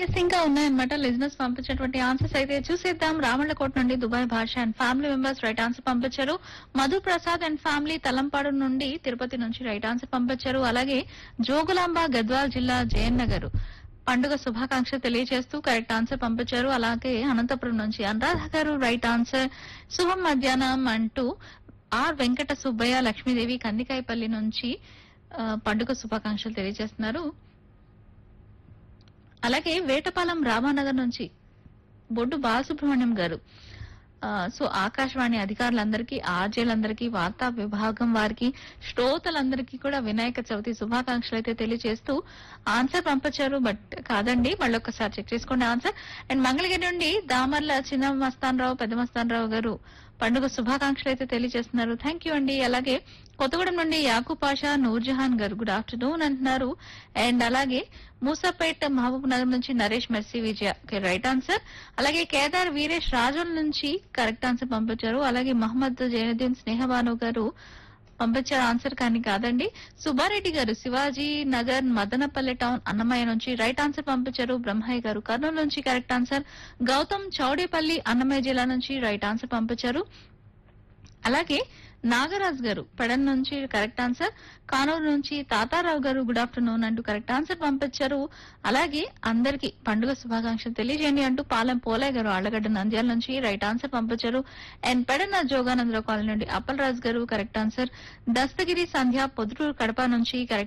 yes ఇంకా ఉన్నాయన్నమాట లిజినెస్ పంపించినటువంటి ఆన్సర్స్ అయితే చూసేద్దాం రామళ్ళకోట నుండి Dubai Basha and family members right answer పంపించారు మధు ప్రసాద్ అండ్ ఫ్యామిలీ తలంపాడు నుండి తిరుపతి నుంచి రైట్ ఆన్సర్ పంపించారు అలాగే జోగులాంబ గద్వాల్ జిల్లా జయన్ నగర్ పండుగ శుభాకాంక్ష తెలియజేస్తూ కరెక్ట్ ఆన్సర్ పంపించారు అలాగే అనంతపురం నుంచి అనురాధ గారు రైట్ ఆన్సర్ శుభం మధ్యాహ్నం అంటూ ఆర్ వెంకట సుబ్బయ్య లక్ష్మీదేవి కందికాయపల్లి నుంచి ఆ, పండుగ శుభాకాంక్షలు తెలియజేస్తున్నారు అలాగే వేటపాలెం రామానగర్ నుంచి బొడ్డు బాలసుబ్రహ్మణ్యం గారు ఆ, సో ఆకాశవాణి అధికారులందరికీ ఆర్జేలందరికీ వార్తా విభాగం వారికి శ్రోతలందరికీ కూడా వినాయక చవితి శుభాకాంక్షలు అయితే తెలియజేస్తూ ఆన్సర్ పంపించారు బట్ కాదండి మళ్ళీ ఒక్కసారి చెక్ చేసుకోండి ఆన్సర్ అండ్ మంగళగిరి నుండి దామర్ల చిన్న మస్తాన్ రావు పెద్ద మస్తాన్ రావు గారు పండుగ శుభాకాంక్షలు అయితే తెలియజేస్తున్నారు థ్యాంక్ యూ అండి అలాగే కొత్తగూడెం నుండి యాకూ పాషా నూర్జహాన్ గారు గుడ్ ఆఫ్టర్నూన్ అంటున్నారు అండ్ అలాగే మూసాపేట్ మహబూబ్ నగర్ నుంచి Naresh Mercy Vijaya right answer అలాగే కేదార్ వీరేష్ రాజుల నుంచి కరెక్ట్ ఆన్సర్ పంపించారు అలాగే మహమ్మద్ జైనుద్దీన్ స్నేహబాను గారు పంపించారు ఆన్సర్ కానీ కాదండి సుబ్బారెడ్డి గారు శివాజీ నగర్ మదనపల్లె టౌన్ అన్నమయ్య నుంచి రైట్ ఆన్సర్ పంపించారు బ్రహ్మయ్య గారు కర్నూలు నుంచి కరెక్ట్ ఆన్సర్ గౌతమ్ చౌడేపల్లి అన్నమయ్య జిల్లా నుంచి రైట్ ఆన్సర్ పంపించారు అలాగే నాగరాజ్ గారు పెడన్ నుంచి కరెక్ట్ ఆన్సర్ కానూరు నుంచి తాతారావు గారు గుడ్ ఆఫ్టర్నూన్ అంటూ కరెక్ట్ ఆన్సర్ పంపించారు అలాగే అందరికి పండుగ శుభాకాంక్షలు తెలియజేయండి అంటూ పాలెం పోలయ్య గారు ఆళ్లగడ్డ నంద్యాల నుంచి రైట్ ఆన్సర్ పంపించారు అండ్ పెడన జోగానందరావు కాలనీ నుండి అప్పల్ రాజ్ గారు కరెక్ట్ ఆన్సర్ దస్తగిరి సంధ్య పొద్దుటూరు కడప నుంచి కరెక్ట్